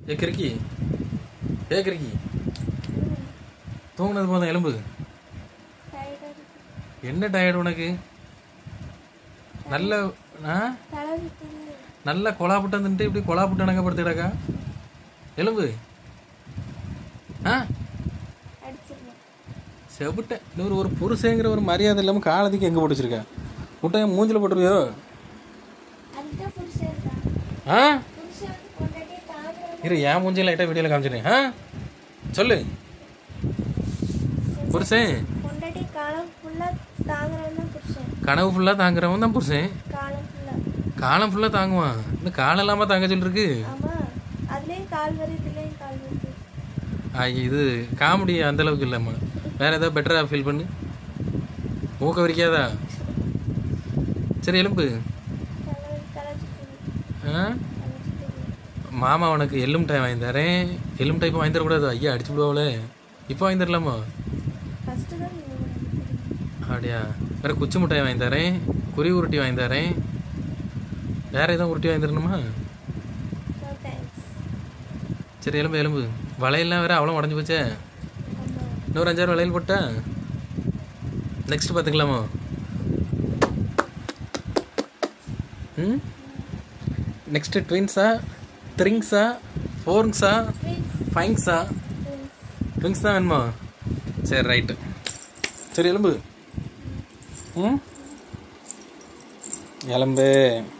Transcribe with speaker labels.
Speaker 1: ஏ கிறுக்கி ஏ கிறுக்கி தூங்குனது போதும் எலும்பு
Speaker 2: டயர்டா இருக்கு
Speaker 1: என்ன டயர்டு உனக்கு நல்ல ஆ
Speaker 2: தலை சுத்துது
Speaker 1: நல்ல கொலா புட்டம் தின்ட்டு இப்படி கொலா புட்டம் படுத்துக்கிடக்கா எலும்பு ஆ
Speaker 2: அடிச்சிருவேன்
Speaker 1: செவிட்டேன் இன்னொரு ஒரு புருஷங்கிற ஒரு மரியாதை இல்லாமல் காலத்துக்கு எங்கே போட்டு வச்சிருக்க முட்டை மூஞ்சில போட்டுருவியோ
Speaker 2: அதுதான் புருஷன் இருக்கான்
Speaker 1: ஆ
Speaker 2: புருஷன் வந்து கொண்டாட்டியே தாங்குறது
Speaker 1: இரு என் மூஞ்சி லைட்டாக வீடியோவில் காமிச்சிடுறேன் ஆ சொல்லு புருஷன்
Speaker 2: கொண்டாட்டி காலம் ஃபுல்லா தாங்குறது தான் புருஷன்
Speaker 1: கனவு ஃபுல்லாக தாங்குறவன் தான் புருஷன்
Speaker 2: காலம் ஃபுல்லா
Speaker 1: காலம் ஃபுல்லாக தாங்குவான் இந்த காலம் இல்லாமல் தாங்க சொல்லிருக்கு
Speaker 2: ஆமா அதுலயும் கால் வரி இதுலயும் கால் வருது
Speaker 1: ஆ, இது காமெடி அந்த அளவுக்கு இல்லைம்மா வேற ஏதாவது பெட்டராக ஃபீல் பண்ணு மூக்க வரிக்காதா சரி எலும்பு
Speaker 2: தலை தலை சுத்துது
Speaker 1: ஆ
Speaker 2: தலை சுத்துது
Speaker 1: மாமா உனக்கு எள்ளும் டைம் வாங்கி தரேன் எள்ளும் டைப் வாங்கி தரக்கூடாது ஐயா அடிச்சு விடுவாங்களே இப்போ வாங்கி தரலாமா
Speaker 2: ஃபர்ஸ்ட் தான் நீங்க வாங்கிக்கிறீங்க.
Speaker 1: அப்படியா வேற குச்சி மிட்டாய் வாங்கி தரேன் குறி உருட்டி வாங்கி தரேன் வேற எதுவும் உருட்டி வாங்கி தரணுமா
Speaker 2: No thanks.
Speaker 1: சரி எலும்பு எலும்பு வளையல்லாம் வேற அவ்வளோ உடஞ்சி போச்சே
Speaker 2: ஆமா
Speaker 1: இன்னொரு அஞ்சாறு வளையல் போட்டா நெக்ஸ்ட் பார்த்துக்கலாமா ம் நெக்ஸ்ட்டு ட்வின்ஸா த்ரிங்ஸா ஃபோர்ங்ஸா
Speaker 2: Twins,
Speaker 1: ஃபைங்ஸா
Speaker 2: twins.
Speaker 1: ட்விங்ஸ் தான் வேணுமா சரி ரைட்டு சரி எலும்பு ம் எலும்பு